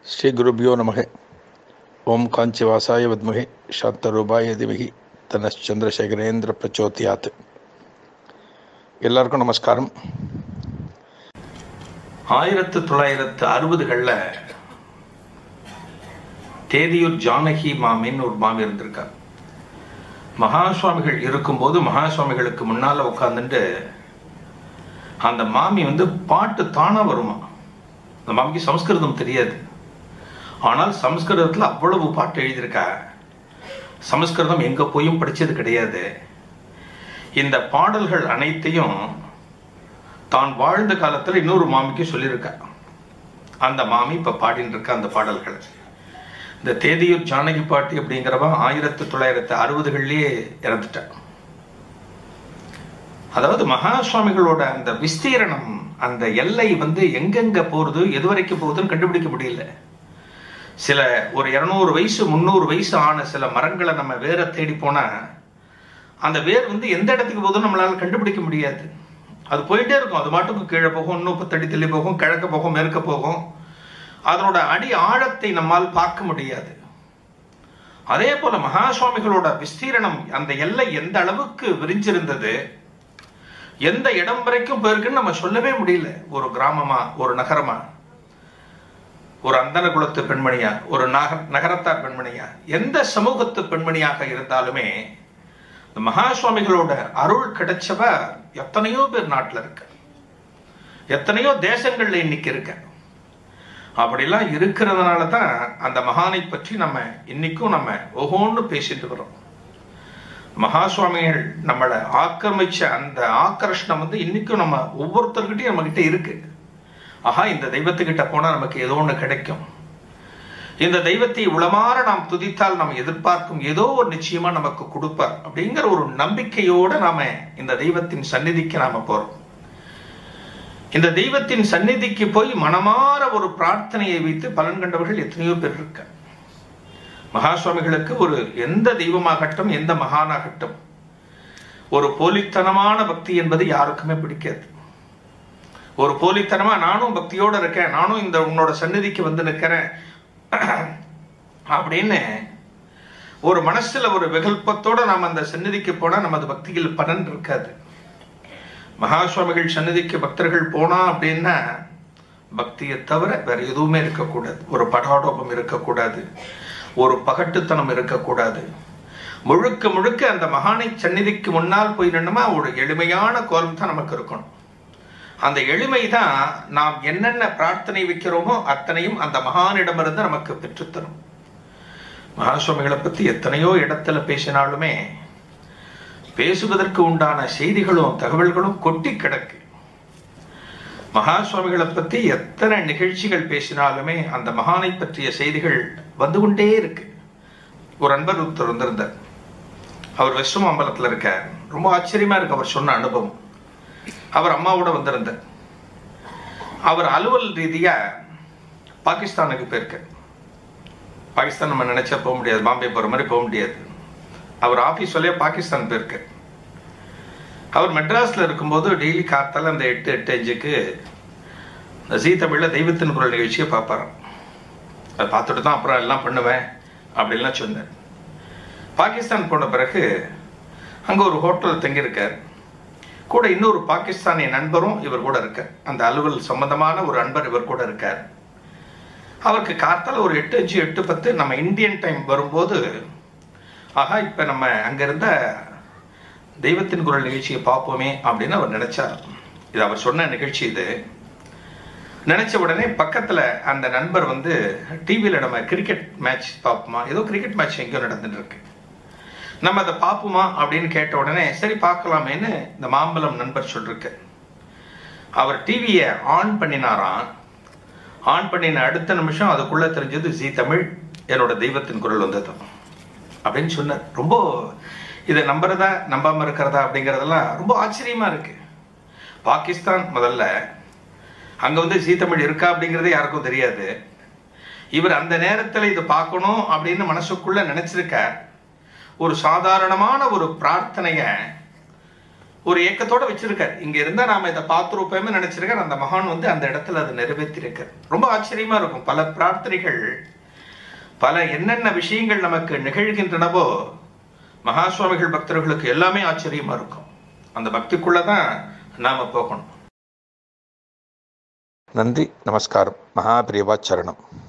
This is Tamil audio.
ஸ்ரீ குருபியோ நமக ஓம் காஞ்சிவாசாய வித்மகே சாந்தரூபாய திமகி தனச்சந்திரசேகரேந்திர பிரச்சோத்தியாத் எல்லாருக்கும் நமஸ்காரம் ஆயிரத்து தொள்ளாயிரத்து அறுபதுகளில் தேதியூர் ஜானகி மாமின்னு ஒரு மாமி இருந்திருக்கார் மகா சுவாமிகள் இருக்கும்போது மகா சுவாமிகளுக்கு முன்னால உட்காந்துட்டு அந்த மாமி வந்து பாட்டு தானா வருமா அந்த மாமிக்கு சம்ஸ்கிருதம் தெரியாது ஆனால் சம்ஸ்கிருதத்தில் அவ்வளவு பாட்டு எழுதியிருக்கா சமஸ்கிருதம் எங்க போயும் படிச்சது கிடையாது இந்த பாடல்கள் அனைத்தையும் தான் வாழ்ந்த காலத்துல இன்னொரு மாமிக்கு சொல்லியிருக்கா அந்த மாமி இப்ப பாடின்னு இருக்க அந்த பாடல்கள் இந்த தேதியூர் ஜானகி பாட்டி அப்படிங்கிறவ ஆயிரத்தி தொள்ளாயிரத்தி அறுபதுகள்லயே இறந்துட்டா அதாவது மகா சுவாமிகளோட அந்த விஸ்தீரணம் அந்த எல்லை வந்து எங்கெங்க போறது எது வரைக்கும் போகுதுன்னு கண்டுபிடிக்க முடியல சில ஒரு இருநூறு வயசு முந்நூறு வயசு ஆன சில மரங்களை நம்ம வேற தேடி போனா அந்த வேர் வந்து எந்த இடத்துக்கு போகுதுன்னு நம்மளால கண்டுபிடிக்க முடியாது அது போயிட்டே இருக்கும் அது மாட்டுக்கு கீழே போகும் இன்னும் பத்தடி தள்ளி போகும் கிழக்க போகும் மேற்க போகும் அதனோட அடி ஆழத்தை நம்மால் பார்க்க முடியாது அதே போல மகா சுவாமிகளோட விஸ்தீரணம் அந்த எல்லை எந்த அளவுக்கு விரிஞ்சிருந்தது எந்த இடம் வரைக்கும் போயிருக்குன்னு நம்ம சொல்லவே முடியல ஒரு கிராமமா ஒரு நகரமா ஒரு அந்தன குலத்து பெண்மணியா ஒரு நகர நகரத்தார் பெண்மணியா எந்த சமூகத்து பெண்மணியாக இருந்தாலுமே இந்த மகா சுவாமிகளோட அருள் கிடைச்சவ எத்தனையோ பேர் நாட்டில் இருக்கு எத்தனையோ தேசங்கள்ல இன்னைக்கு இருக்க அப்படிலாம் இருக்கிறதுனால தான் அந்த மகானை பற்றி நம்ம இன்னைக்கும் நம்ம ஒவ்வொன்று பேசிட்டு வரோம் மகா சுவாமிகள் நம்மளை ஆக்கிரமிச்ச அந்த ஆக்கர்ஷணம் வந்து இன்னைக்கும் நம்ம ஒவ்வொருத்தர்கிட்டயும் நம்ம கிட்ட இருக்கு ஆஹா இந்த தெய்வத்துக்கிட்ட போனா நமக்கு ஏதோ ஒண்ணு கிடைக்கும் இந்த தெய்வத்தை உளமாற நாம் துதித்தால் நாம் எதிர்பார்க்கும் ஏதோ ஒரு நிச்சயமா நமக்கு கொடுப்பார் அப்படிங்கிற ஒரு நம்பிக்கையோட நாம இந்த தெய்வத்தின் சந்நிதிக்கு நாம போறோம் இந்த தெய்வத்தின் சந்நிதிக்கு போய் மனமாற ஒரு பிரார்த்தனையை வைத்து பலன் கண்டவர்கள் எத்தனையோ பேர் இருக்க மகா சுவாமிகளுக்கு ஒரு எந்த தெய்வமாகட்டும் எந்த மகானாகட்டும் ஒரு போலித்தனமான பக்தி என்பது யாருக்குமே பிடிக்காது ஒரு போலித்தனமா நானும் பக்தியோட இருக்கேன் நானும் இந்த உன்னோட சந்நிதிக்கு வந்து நிற்கிறேன் அப்படின்னு ஒரு மனசுல ஒரு விகல்பத்தோட நாம் அந்த சந்நிதிக்கு போனா நமது பக்தியில் பலன் இருக்காது மகா சுவாமிகள் சந்நிதிக்கு பக்தர்கள் போனா அப்படின்னா பக்தியை தவிர வேற எதுவுமே இருக்கக்கூடாது ஒரு படாடோபம் இருக்கக்கூடாது ஒரு பகட்டுத்தனம் இருக்கக்கூடாது முழுக்க முழுக்க அந்த மகானை சந்நிதிக்கு முன்னால் போய் நின்னுமா ஒரு எளிமையான கோலம் தான் நமக்கு இருக்கணும் அந்த எளிமை தான் நாம் என்னென்ன பிரார்த்தனை வைக்கிறோமோ அத்தனையும் அந்த மகானிடமிருந்து நமக்கு பெற்றுத்தரும் மகாசுவாமிகளை பத்தி எத்தனையோ இடத்துல பேசினாலுமே பேசுவதற்கு உண்டான செய்திகளும் தகவல்களும் கொட்டி கிடக்கு மகா சுவாமிகளை பத்தி எத்தனை நிகழ்ச்சிகள் பேசினாலுமே அந்த மகானை பற்றிய செய்திகள் வந்து கொண்டே இருக்கு ஒரு அன்பர் ஒருத்தர் வந்திருந்தார் அவர் வெஸ்டம் அம்பலத்தில் இருக்கார் ரொம்ப ஆச்சரியமா இருக்கு அவர் சொன்ன அனுபவம் அவர் அம்மாவோட வந்திருந்தார் அவர் அலுவல் ரீதியா பாகிஸ்தானுக்கு போயிருக்கார் பாகிஸ்தான் நம்ம நினைச்சா போக முடியாது பாம்பே போற மாதிரி போக முடியாது அவர் ஆபீஸ் வழியா பாகிஸ்தான் போயிருக்கார் அவர் மெட்ராஸ்ல இருக்கும்போது டெய்லி காத்தால அந்த எட்டு எட்டு அஞ்சுக்கு இந்த ஜீ தமிழ்ல தெய்வத்தின் குரல் நிகழ்ச்சியை பார்ப்பாராம் அதை பார்த்துட்டு தான் அப்புறம் எல்லாம் பண்ணுவேன் அப்படின்லாம் சொன்னார் பாகிஸ்தான் போன பிறகு அங்க ஒரு ஹோட்டல் தங்கியிருக்கார் கூட இன்னொரு பாகிஸ்தானிய நண்பரும் இவர் கூட இருக்கார் அந்த அலுவல் சம்பந்தமான ஒரு நண்பர் இவர் கூட இருக்கார் அவருக்கு காத்தால ஒரு எட்டு அஞ்சு எட்டு பத்து நம்ம இந்தியன் டைம் வரும்போது ஆஹா இப்ப நம்ம அங்க இருந்த தெய்வத்தின் குரல் நிகழ்ச்சியை பார்ப்போமே அப்படின்னு அவர் நினைச்சார் இது அவர் சொன்ன நிகழ்ச்சி இது நினைச்ச உடனே பக்கத்துல அந்த நண்பர் வந்து டிவியில நம்ம கிரிக்கெட் மேட்ச் பார்ப்போமா ஏதோ கிரிக்கெட் மேட்ச் எங்கேயோ நடந்துட்டு இருக்கு நம்ம அதை பார்ப்போமா அப்படின்னு கேட்ட உடனே சரி பார்க்கலாமேன்னு இந்த மாம்பழம் நண்பர் சொல்லிருக்கு அவர் டிவியை ஆன் பண்ணினாராம் ஆன் பண்ணின அடுத்த நிமிஷம் அதுக்குள்ள தெரிஞ்சது ஜி தமிழ் என்னோட தெய்வத்தின் குரல் வந்தது அப்படின்னு சொன்னார் ரொம்ப இதை நம்புறதா நம்பாம இருக்கிறதா அப்படிங்கறதெல்லாம் ரொம்ப ஆச்சரியமா இருக்கு பாகிஸ்தான் முதல்ல அங்க வந்து ஜி தமிழ் இருக்கா அப்படிங்கறது யாருக்கும் தெரியாது இவர் அந்த நேரத்துல இதை பார்க்கணும் அப்படின்னு மனசுக்குள்ள நினைச்சிருக்க ஒரு சாதாரணமான ஒரு பிரார்த்தனைய ஒரு ஏக்கத்தோட வச்சிருக்காரு இங்க இருந்தா நாம இதை பார்த்துருப்போமே நினைச்சிருக்காரு அந்த மகான் வந்து அந்த இடத்துல அதை நிறைவேற்றிருக்காரு ரொம்ப ஆச்சரியமா இருக்கும் பல பிரார்த்தனைகள் பல என்னென்ன விஷயங்கள் நமக்கு நிகழ்கின்றனவோ மகா சுவாமிகள் பக்தர்களுக்கு எல்லாமே ஆச்சரியமா இருக்கும் அந்த பக்திக்குள்ளதான் நாம போகணும் நன்றி நமஸ்காரம் மகாபிரிவா சரணம்